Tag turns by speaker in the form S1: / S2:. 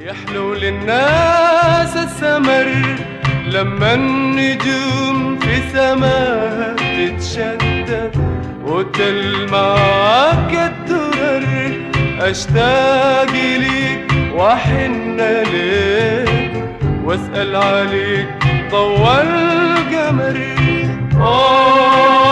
S1: يحلو للناس السمر لما النجوم في سماها تتشتت وتلمع كالدرر اشتاق ليك واحن ليك واسأل عليك ضوى القمر آه